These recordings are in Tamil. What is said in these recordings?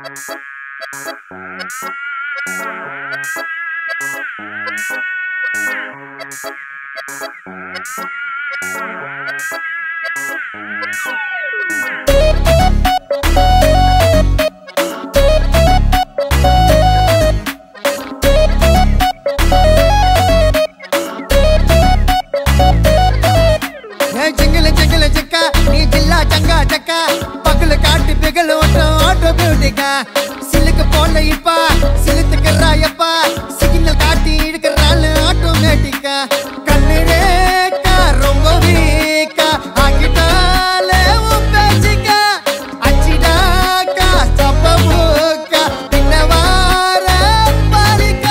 ஏ ஜிங்கில ஜிங்கில ஜிக்கா நீ ஜில்லா சங்கா சக்கா பக்கல காட்டு பிகல் ஓட்டம் ஆட்டோ பியூட்டிக்கா சிலுக்கு போல இப்பா சிலுத்துக்கிறா எப்பா சிக்னல் காட்டி இழுக்கிறாள் ஆட்டோமேட்டிக்கா கண்ணு ரேக்கா ரொம்ப வீக்கா ஆக்கிட்டாலே உன் பேச்சிக்கா அச்சிடாக்கா சப்ப மூக்கா பின்ன வார பாலிக்கா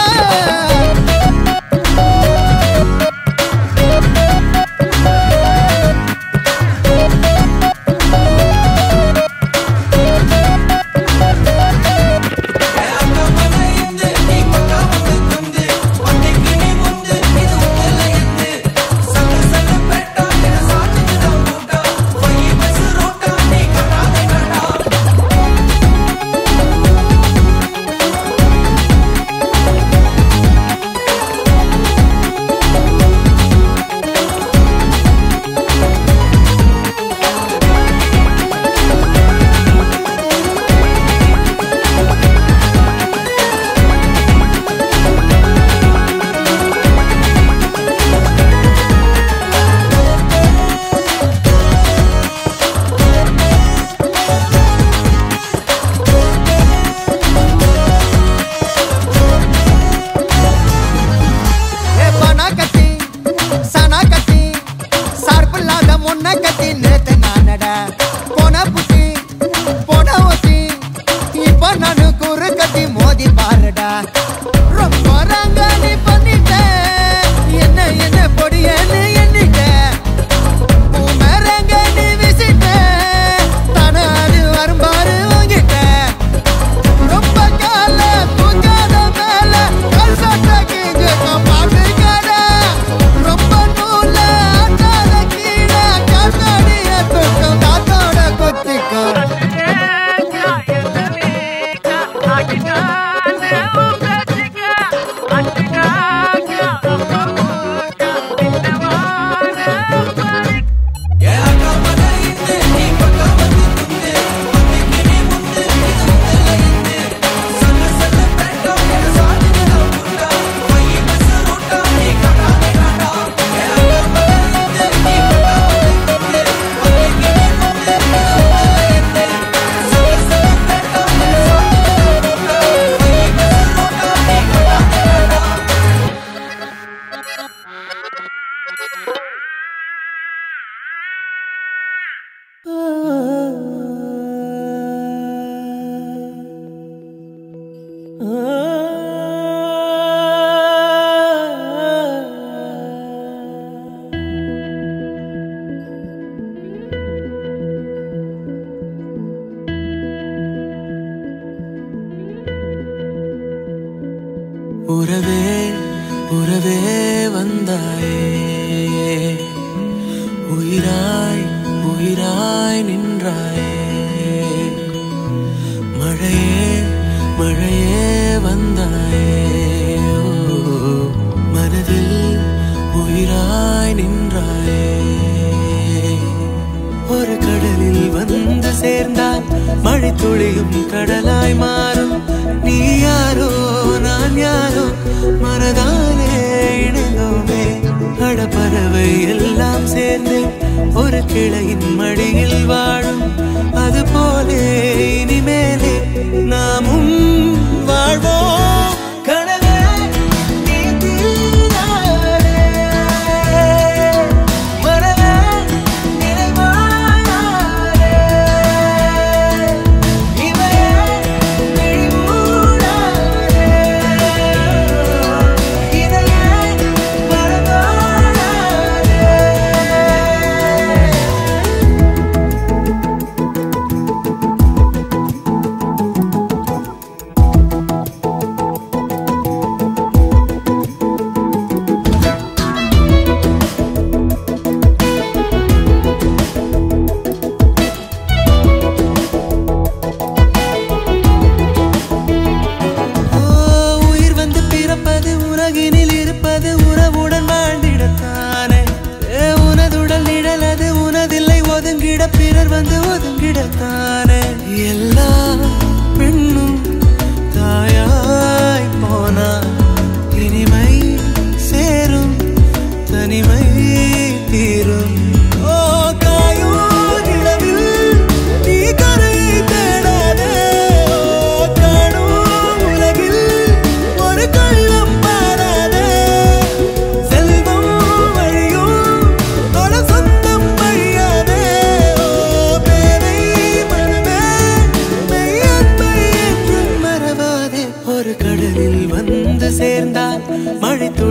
ஏ பனா கத்தி சனா கத்தி சார்பில்லாத முன்ன கத்தி நேத்து நானடா போன புத்தி போன ஒத்தி இப்ப நானு குறு கத்தி மோதி பாருடா ரொம்ப ரங்கானி பண்ணிட்ட என்ன என்ன பொடியன்னு எண்ணிட்ட உமரங்க நீ விசிட்ட தானாரு வரும்பாரு உங்கிட்ட ரொம்ப கால தூங்காத மேல கல் சட்ட கீழே பாட்டு கடை ரொம்ப நூல ஆட்டாத கீழே கண்ணாடிய தூக்கம் காத்தோட கொத்திக்கும் உறவே உறவே வந்தாயே உயிராய் உயிராய் நின்றாயே மழையே மழையே வந்தாயே ஓ, மனதில் உயிராய் நின்றாயே ஒரு கடலில் வந்து சேர்ந்தால் மழை துளியும் கடலாய் மாறும் நீ யாரோ நான் யாரோ மனதானே இணைந்தோமே அடப்பறவை எல்லாம் சேர்ந்து ஒரு கிளையின் மடியில் வாழும் அது போலே இனிமேலே நாமும் வாழ்வோம் கனவே நீ தீராதே. மனமே நினைவாயாதே. இவையே விழிமூடாதே. இதையே மறவாயாதே.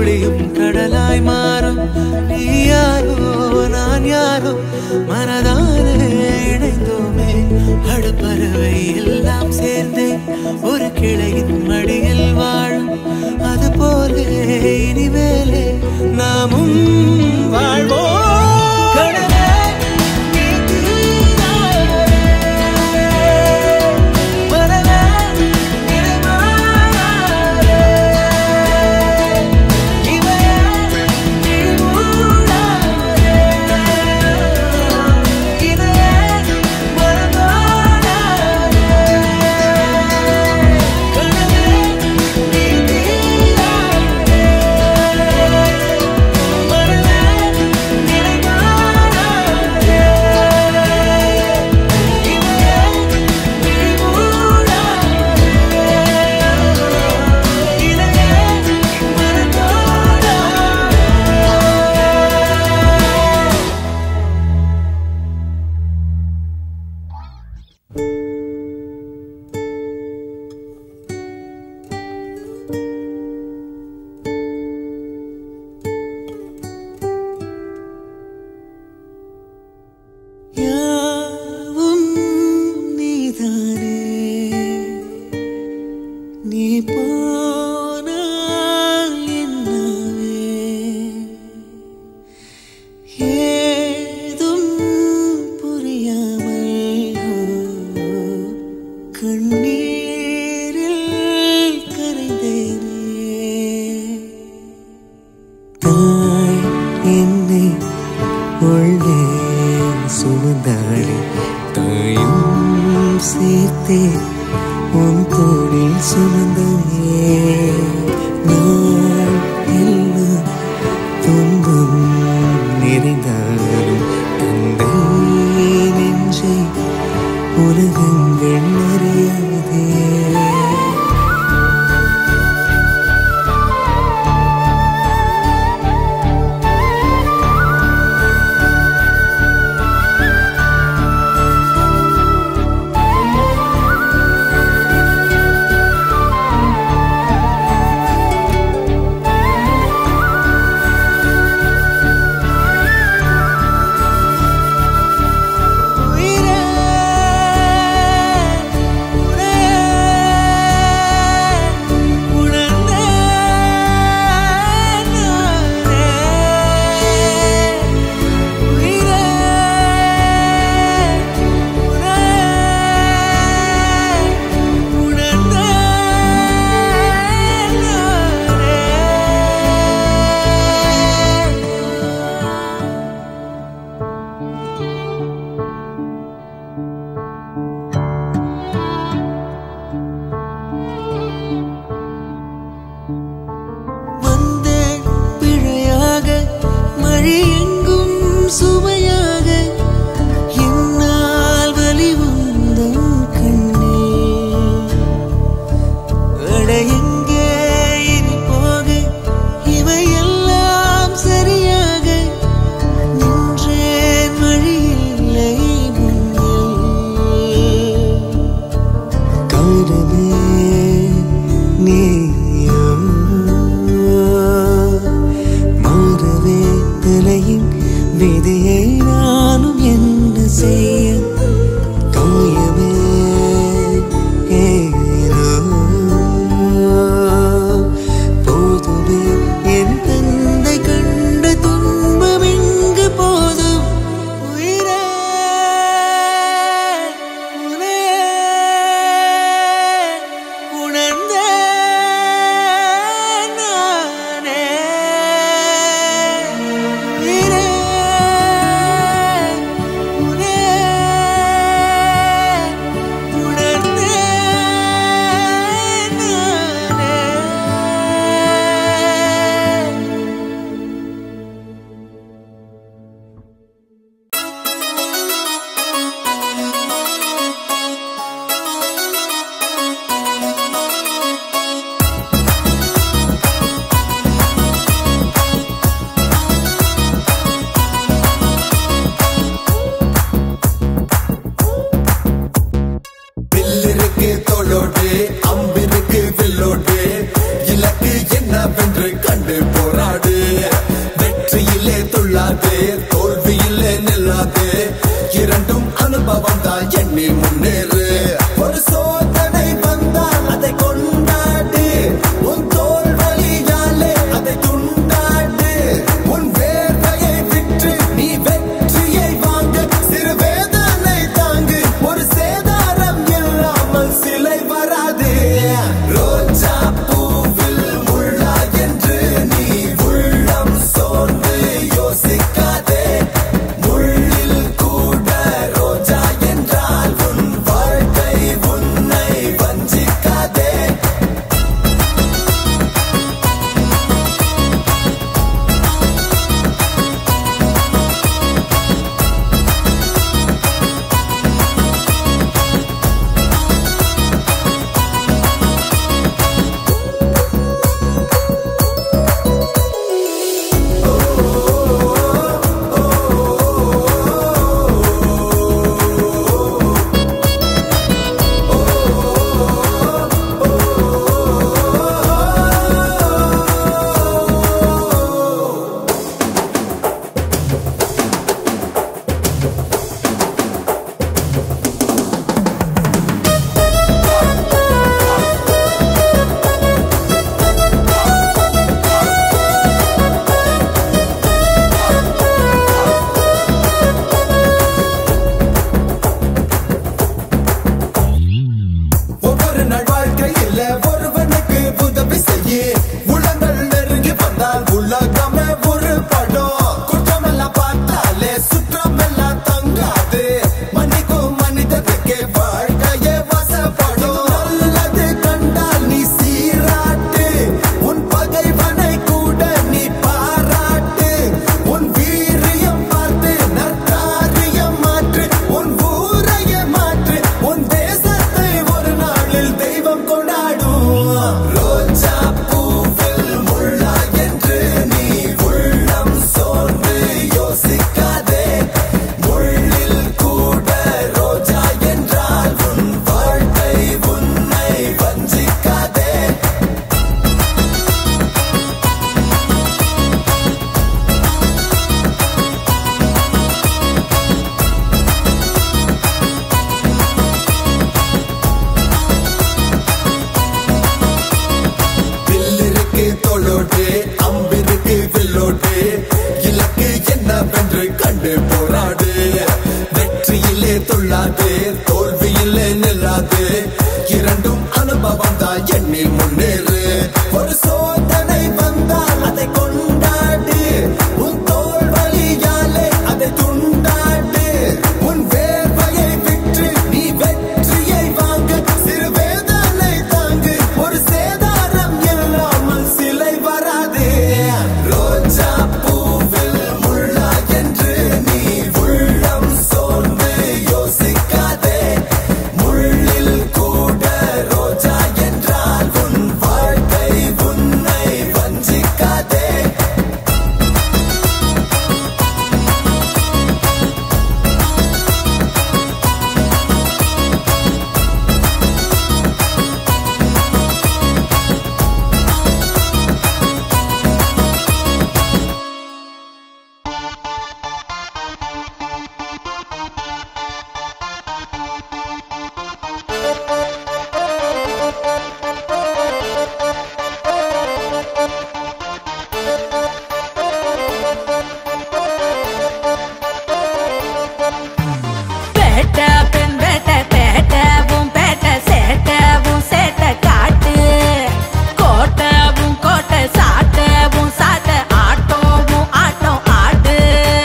துளியும் கடலாய் மாறும் நீ யாரோ நான் யாரோ மனதானே இணைந்தோமே அடுப்பறவை எல்லாம் சேர்ந்து ஒரு கிளையின் மடியில் வாழும் அது போலே இனிமேலே நாமும் வாழ்வோம் கடலே, நீ தீராதே. மனமே, நிலைமாறாதே. இவையே நீ மூடாதே. இதையே மறந்தாடாதே. கடலே, நீ தீராதே. மனமே, நிலைமாறாதே. இவையே நீ மூடாதே. இதையே மறந்தாடாதே. யாவும் நீதானே நீ போனால் என்னவே ஏதும் புரியாமல் கண்ணீரில் கரைந்தேனே தாய் என்னை உள்ளே சுமந்தாளே தாயும் சேர்த்தே உன் தோளில் சுமந்தாயே நாள் எல்லாம் துன்பம் நிறைந்தாலும் தந்தை நெஞ்சை உலகங்கள் அறியாதே உயிரே உனே உணர்ந்தே நானே உயிரே உனே உணர்ந்தே நானே வந்தேன் பிழையாக மழை எங்கும் சுவையாக என்னால் வலி உந்தன் கண்ணே அட எங்கே இனி போக இவையெல்லாம் சரியாக நின்றேன் வழியில்லை முன்னே காரணமே நீயோ மாறவே தலையின் விதியை நானும் என்ன செய்ய காயமே ஏனோ போதுமே என் தந்தை கண்ட துன்பம் எங்கு போதும் உயிரே உனே ஒரு நாள் வாழ்க்கையில் ஒருவனுக்கு உதவி செய்ய உலங்கள் நெருங்கி வந்தால் உலகமே ஒரு படம் குற்றமெல்லாம் பார்த்தாலே சுற்றமெல்லாம் தங்காது மன்னிக்கும் மனிதனுக்கு வாழ்க்கையே வசப்படும் நல்லது கண்டால் நீ சீராட்டு உன் பகைவனை கூட நீ பாராட்டு உன் வீரியம் பார்த்து நற்காரியம் மாற்று உன் ஊரையே மாற்று உன் தேசத்தை ஒரு நாளில் தெய்வம் கொண்டாடும் ரோஜா பூவில் முள்ளா என்று நீ உள்ளம் சோர்ந்து யோசிக்காதே முள்ளில் கூட ரோஜா என்றால் உன் வாழ்க்கை உன்னை வஞ்சிக்காதே வில்லிருக்கு தோளோடு அம்பிருக்கு வில்லோடு இலக்கு என்னவென்று கண்டு போராடு வெற்றியிலே துள்ளாது தோல்வியிலே நில்லாது இரண்டும் அனுபவம் தான் எண்ணில் முன்னேறு ஒரு சோதனை வந்தால் அதை கொண்டாடு உன் தோல் வலியாலே அதை துண்டாடு உன் வேர்வையை விற்று நீ வெற்றியை வாங்கு சிறு வேதனை தாங்கு ஒரு சேதாரம் இல்லாமல் சிலை வராது ரோஜா பூவில் முள்ளா என்று நீ உள்ளம் சோர்ந்து யோசிக்காதே முள்ளில் கூட ரோஜா என்றால் உன் வாழ்க்கை உன்னை வஞ்சிக்காதே பேட்ட பெண் பேட்ட பேட்டவும் பேட்ட சேட்டவும் சேட்ட காட்டு கோட்டவும் கோட்டை சாட்டவும் சாட்ட ஆட்டவும் ஆட்டம் ஆடு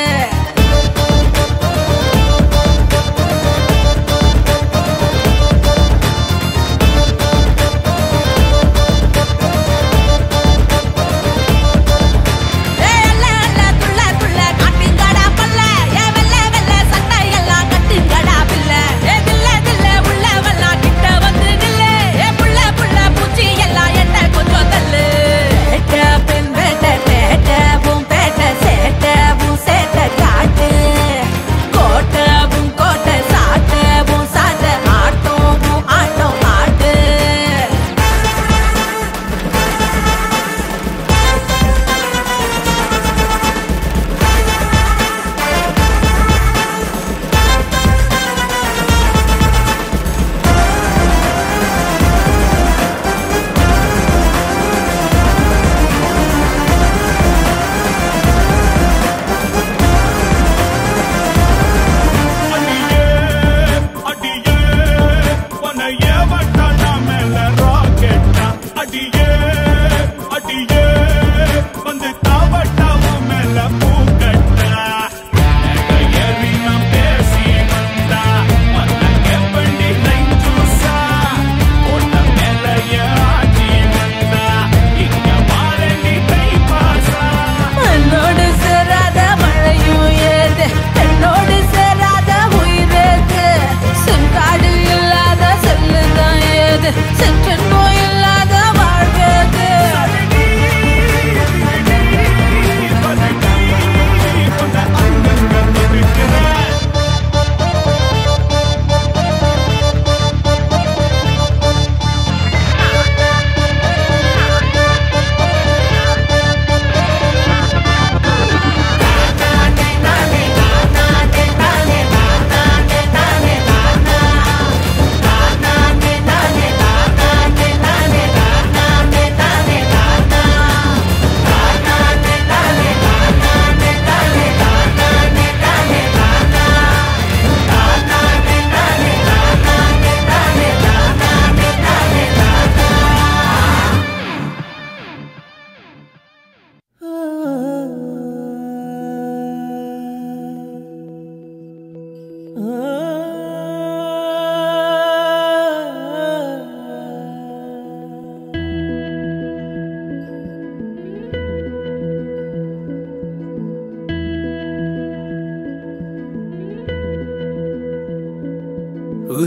ஏ அல்ல அல்ல துள்ள துள்ள காட்டுங்கடா பல்ல ஏ வெள்ள வெள்ள சட்டை எல்லாம் கட்டுங்கடா பில்ல ஏ தில்ல தில்ல உள்ளவெல்லாம் கிட்ட வந்து நில்லு ஏ புள்ள புள்ள பூச்சி எல்லாம் எட்ட கொஞ்சம் தள்ளு பேட்ட பெண் பேட்ட பேட்டவும் பேட்ட சேட்டவும் சேட்ட காட்டு கோட்டவும் கோட்டை சாட்டவும் சாட்ட ஆட்டவும் ஆட்டம் ஆடு அடியே அடியே உன்னைய வட்டானா மேல ராக்கெட்டா அடியே அடியே வந்து தாவட்டாவும் மேல பூக்கட்டா ஏறி நான் பேசி வந்தா உன்னை கேப்பண்டி லைன் ஜூஸா உன்னை மேல ஆட்சி வந்தா இங்க வாரண்டி கை பாசா என்னோடு சேராத மழையும் ஏது என்னோடு சேராத உயிரேது சென்றாடு இல்லாத செல்லுதான் ஏது சென்று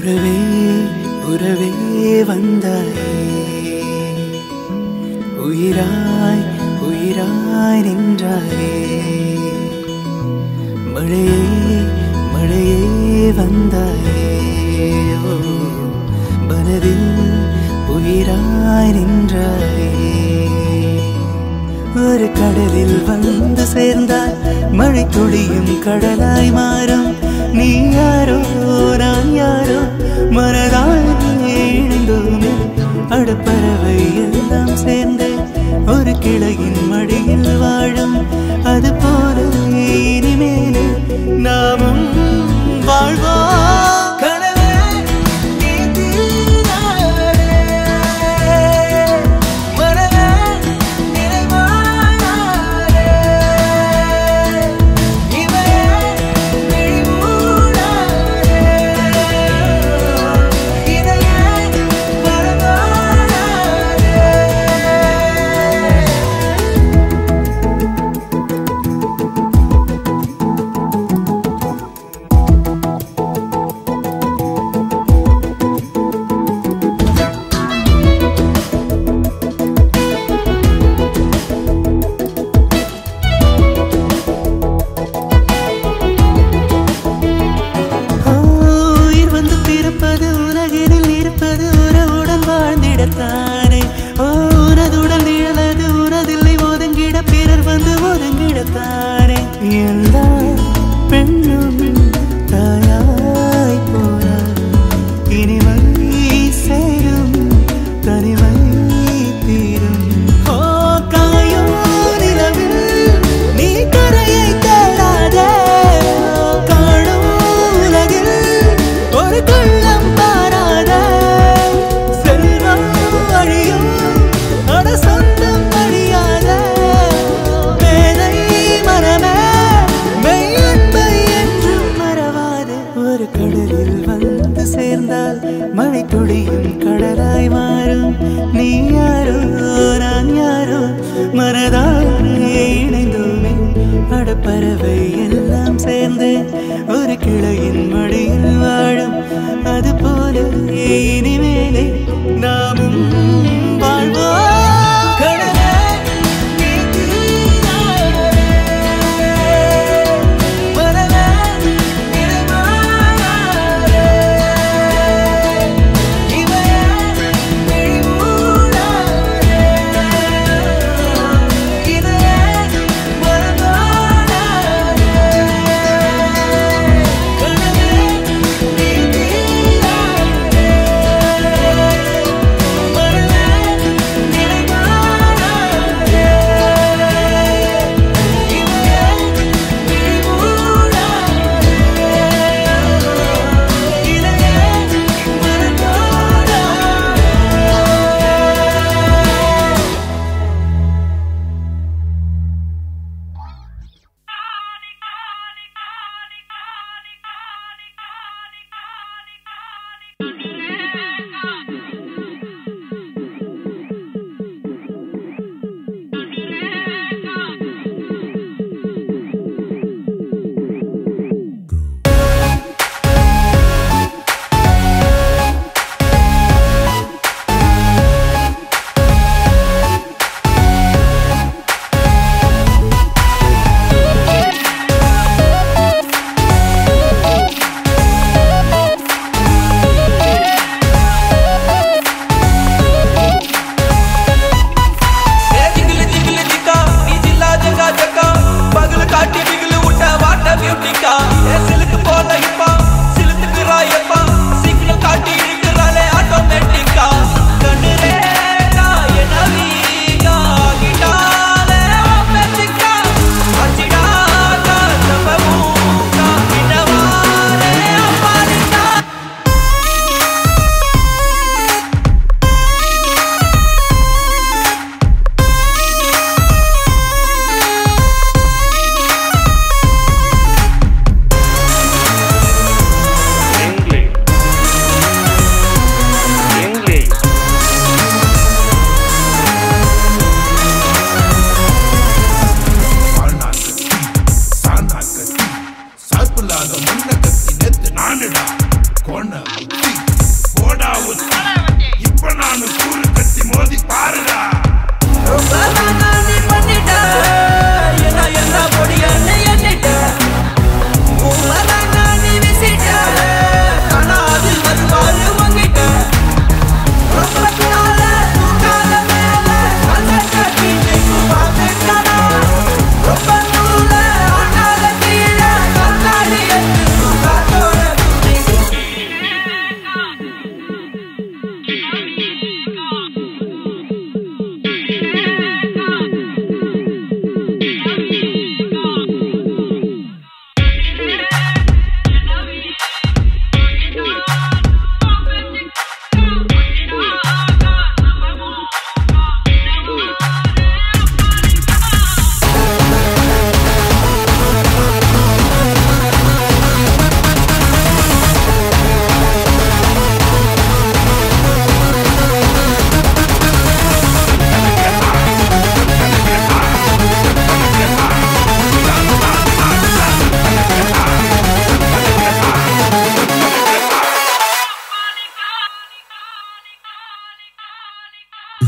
உறவே உறவே வந்தாயே உயிராய் உயிராய் நின்றாயே மழையே மழையே வந்தாயே ஓ, மனதில் உயிராய் நின்றாயே ஒரு கடலில் வந்து சேர்ந்தால் மழை துளியும் கடலாய் மாறும் நீ யாரோ நான் யாரோ மனதால் இணைந்தோமே அடுப்பறவை எல்லாம் சேர்ந்து ஒரு கிளையின் மடியில் வாழும் அது போல இனிமேலே நாமும் வாழ்வோம் கனவே மனவே நிறைவானாரே இவையே விழிமூடாரே இதையே மறவானாரே உயிர் வந்து பிறப்பது உலகினில் இருப்பது உறவுடன் வாழ்ந்திடத்தானே ஓ, உனதுடன் நிழலது உனதில்லை ஒதுங்கிட பிறர் வந்து ஒதுங்கிடத்தானே எல்லா பெண்ணும் தாயாய் போனார் இனிமை சேரும் தனிமை தீரும் ஓ காயும் நிலவில் நீ கரையை தேடாதே காணும் உலகில் ஒரு கள்ளம் பாராதே செல்வம் அழியும் அட சொந்தம் அழியாதே மேதை மரமே மெய் அன்பை என்றும் மறவாதே ஒரு கடலில் வந்து சேர்ந்தால் மழை துளியும் கடலாய் மாறும் நீ யாரோ நான் யாரோ மனதால் இணைந்தோமே அடப்பறவை எல்லாம் சேர்ந்து ஒரு கிளையின் மடியில் வாழும் அது போல இனிமேலே நாமும் வாழ்வோம் கடலே நீ தீராதே. மனமே நிறைவானாரே. இவையே விழிமூடாரே. இதையே மறவானாரே. கடலே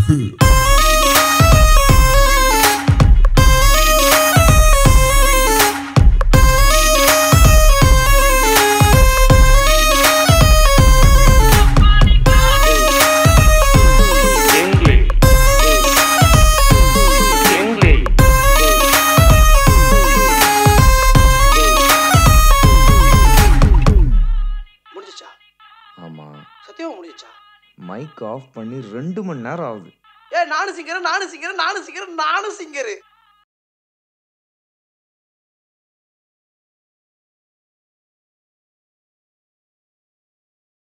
English. English. முடிஞ்சிச்சா ஆமா சத்தியமா முடிஞ்சிச்சா மைக் ஆஃப் பண்ணி ரெண்டு மணி நேரம் ஆகுது ஏ நானும் சிங்கர் நானும் சிங்கர் நானும் சிங்கர் நானும் சிங்கர்